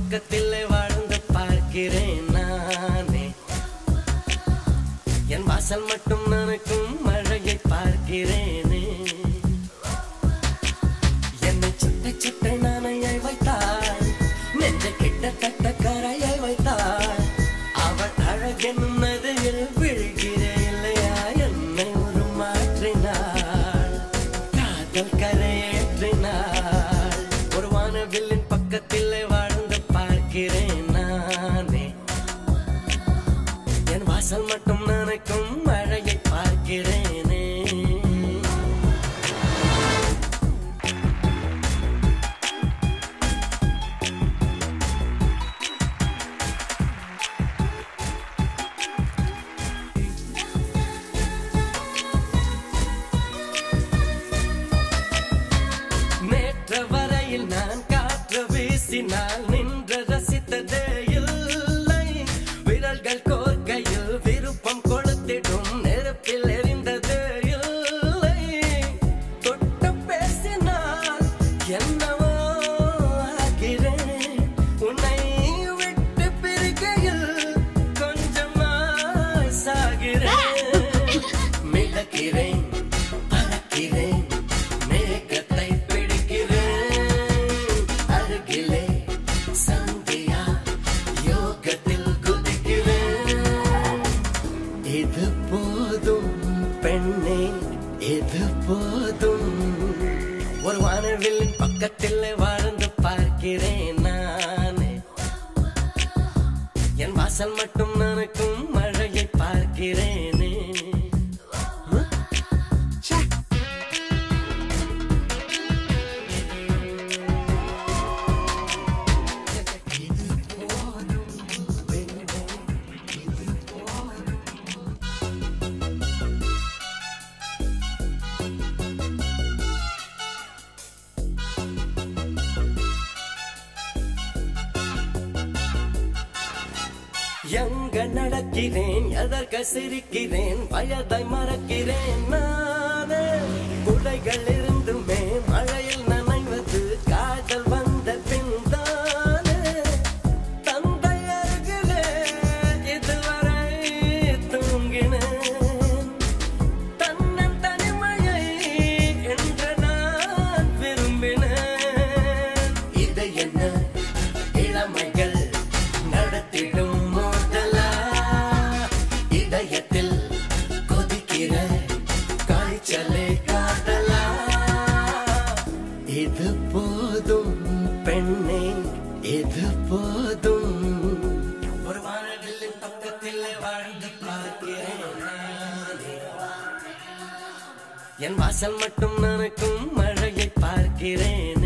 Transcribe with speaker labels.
Speaker 1: பக்கத்தில் வாழ்ந்து பார்க்கிறேன் நானே என் வாசல் மட்டும் நனக்கும் மழையை பார்க்கிறேனே என்னை சுட்ட சுட்ட நாணையை வைத்தாள் நெஞ்ச கிட்டத்தட்ட கரையை வைத்தாள் அவள் அழகென்னும் நதியில் விழுகிறேன் இல்லையா என்னை ஒரு மாற்றினாள் காதல் கரையேற்றினாள் ஒரு வானவில்லின் பக்கத்தில் வாழ்ந்து பார்க்கிறேன் நானே என் வாசல் மட்டும் நனைக்கும் மழையை பார்க்கிறேனே நேற்று வரையில் நான் காற்று வீசினால் நின்று ரசித்ததே இல்லை விரல்கள் கோர்க்கையில் விருப்பம் கொளுத்திடும் நெருப்பில் எரிந்ததே இல்லை தொட்டு பேசினால் என்னவோ ஆகிறேன் உன்னை விட்டு பிரிக்கையில் கொஞ்சமாய் சாகிறேன் மிதக்கிறேன் பறக்கிறேன் மேகத்தை பிடிக்கிறேன் அருகிலே சந்தியா யோகத்தில் குதிக்கிறேன் இது போதும் பெண்ணே இது போதும் ஒரு வானவில்லின் பக்கத்தில் வாழ்ந்து பார்க்கிறேன் நானே என் வாசல் மட்டும் நனக்கும் மழையை பார்க்கிறேனே எங்க நடக்கிறேன் எதற்கு சிரிக்கிறேன் வயதை மறக்கிறேன் நானே குடைகள் இருந்துமே மழையில் நனைவது காதல் வந்த பின் தானே தந்தை அருகிலே இதுவரை தூங்கினேன் தன்னன் தனிமையை என்று நான் விரும்பினேன் இது என்ன இளமைகள் நடத்திடும் மோதலா இதயத்தில் கொதிக்கிற காய்ச்சலே காதலா இது போதும் பெண்ணே இது போதும் ஒரு வானவில்லின் பக்கத்தில் வாழ்ந்து பார்க்கிறேன் நானே. என் வாசல் மட்டும் நனக்கும் மழையை பார்க்கிறேன்